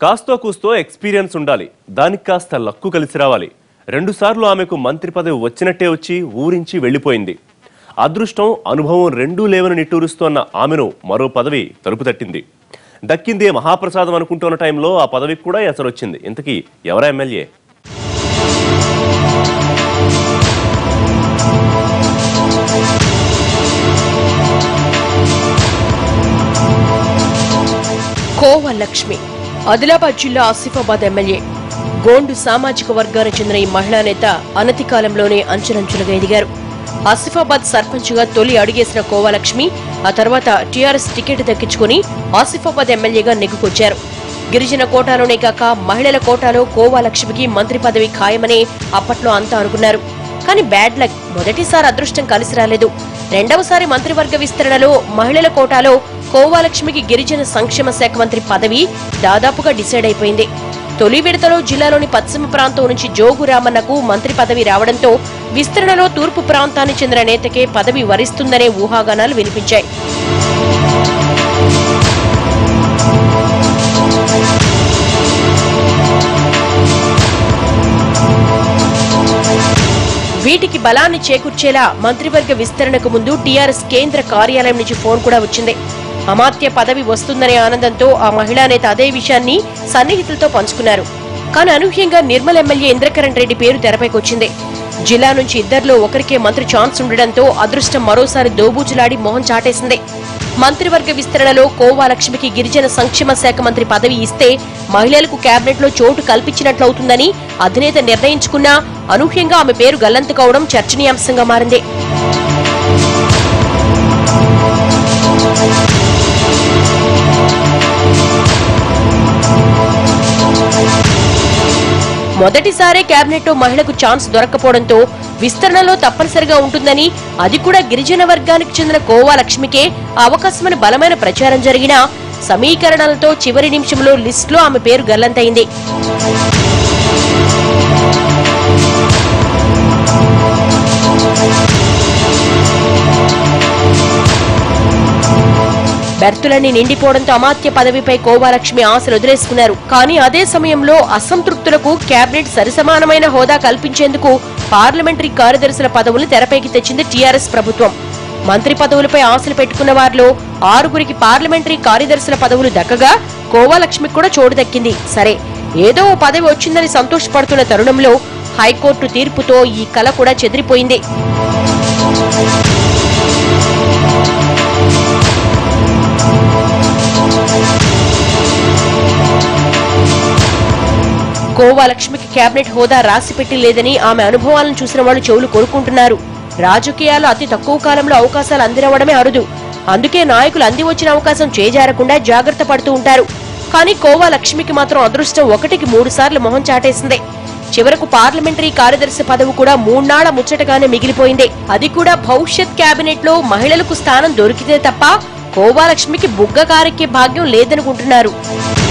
కాస్తో కూస్తో ఎక్స్పీరియన్స్ ఉండాలి దానికి కాస్త లక్కు కలిసి రావాలి రెండుసార్లు ఆమెకు మంత్రి పదవి వచ్చినట్టే వచ్చి ఊరించి వెళ్ళిపోయింది అదృష్టం అనుభవం రెండూ లేవని నిట్టూరుస్తోన్న ఆమెను మరో పదవి తలుపు తట్టింది దక్కిందే మహాప్రసాదం అనుకుంటున్న టైంలో ఆ పదవికి కూడా ఎసరొచ్చింది ఇంతకీ ఎవరా ఎమ్మెల్యే కోవ లక్ష్మి ఆదిలాబాద్ జిల్లా ఆసిఫాబాద్ ఎమ్మెల్యే గోండు సామాజిక వర్గానికి చెందిన ఈ మహిళా నేత అనతి కాలంలోనే అంచెలంచెలుగా ఎదిగారు ఆసిఫాబాద్ సర్పంచ్గా తొలి అడుగేసిన కోవాలక్ష్మి ఆ తర్వాత టీఆర్ఎస్ టికెట్ దక్కించుకుని ఆసిఫాబాద్ ఎమ్మెల్యేగా నెగ్గుకొచ్చారు గిరిజన కోటాలోనే కాక మహిళల కోటాలో కోవాలక్ష్మికి మంత్రి పదవి ఖాయమని అప్పట్లో అంతా అనుకున్నారు కానీ బ్యాడ్ లక్ మొదటిసారి అదృష్టం కలిసి రాలేదు రెండవసారి మంత్రివర్గ విస్తరణలో మహిళల కోటాలో కోవాలక్ష్మికి గిరిజన సంక్షేమ శాఖ మంత్రి పదవి దాదాపుగా డిసైడ్ అయిపోయింది తొలి విడతలో జిల్లాలోని పశ్చిమ ప్రాంతం నుంచి జోగు రామన్నకు మంత్రి పదవి రావడంతో విస్తరణలో తూర్పు ప్రాంతానికి చెందిన నేతకే పదవి వరిస్తుందనే ఊహాగానాలు వినిపించాయి వీటికి బలాన్ని చేకూర్చేలా మంత్రివర్గ విస్తరణకు ముందు టీఆర్ఎస్ కేంద్ర కార్యాలయం నుంచి ఫోన్ కూడా వచ్చింది అమాత్య పదవి వస్తుందనే ఆనందంతో ఆ మహిళా నేత అదే విషయాన్ని సన్నిహితులతో పంచుకున్నారు కానీ అనూహ్యంగా నిర్మల్ ఎమ్మెల్యే ఇంద్రకరణ్ రెడ్డి పేరు తెరపైకొచ్చింది జిల్లా నుంచి ఇద్దరిలో ఒకరికే మంత్రి ఛాన్స్ ఉండడంతో అదృష్టం మరోసారి దోబూచులాడి మొహం చాటేసింది మంత్రివర్గ విస్తరణలో కోవాలక్ష్మికి గిరిజన సంక్షేమ శాఖ మంత్రి పదవి ఇస్తే మహిళలకు కేబినెట్ లో చోటు కల్పించినట్లవుతుందని అధినేత నిర్ణయించుకున్నా అనూహ్యంగా ఆమె పేరు గల్లంతు కావడం చర్చనీయాంశంగా మారింది మొదటిసారే కేబినెట్ లో మహిళకు ఛాన్స్ దొరక్కపోవడంతో విస్తరణలో తప్పనిసరిగా ఉంటుందని అది కూడా గిరిజన వర్గానికి చెందిన కోవా లక్ష్మికే ఆ అవకాశమని బలమైన ప్రచారం జరిగినా సమీకరణలతో చివరి నిమిషంలో లిస్టులో ఆమె పేరు గల్లంతైంది బెర్తులన్నీ నిండిపోవడంతో అమాత్య పదవిపై కోవాలక్ష్మి ఆశలు వదిలేసుకున్నారు కానీ అదే సమయంలో అసంతృప్తులకు కేబినెట్ సరిసమానమైన హోదా కల్పించేందుకు పార్లమెంటరీ కార్యదర్శుల పదవులు తెరపైకి తెచ్చింది టీఆర్ఎస్ ప్రభుత్వం మంత్రి పదవులపై ఆశలు పెట్టుకున్న వారిలో ఆరుగురికి పార్లమెంటరీ కార్యదర్శుల పదవులు దక్కగా కోవాలక్ష్మికి కూడా చోటు దక్కింది సరే ఏదో ఓ పదవి వచ్చిందని సంతోషపడుతున్న తరుణంలో హైకోర్టు తీర్పుతో ఈ కల కూడా చెదిరిపోయింది కోవా లక్ష్మికి కేబినెట్ హోదా రాసిపెట్టి లేదని ఆమె అనుభవాలను చూసిన వాళ్ళు చెవులు కోరుకుంటున్నారు రాజకీయాల్లో అతి తక్కువ కాలంలో అవకాశాలు అందిరవడమే అరుదు అందుకే నాయకులు అంది వచ్చిన అవకాశం చేజారకుండా జాగ్రత్త పడుతూ ఉంటారు కానీ కోవా లక్ష్మికి మాత్రం అదృష్టం ఒకటికి మూడు సార్లు మొహం చాటేసింది చివరకు పార్లమెంటరీ కార్యదర్శి పదవి కూడా మూన్నాళ్ల ముచ్చటగానే మిగిలిపోయింది అది కూడా భవిష్యత్ కేబినెట్ లో మహిళలకు స్థానం దొరికితే తప్ప కోవా లక్ష్మికి బుగ్గ కారెక్కే భాగ్యం లేదనుకుంటున్నారు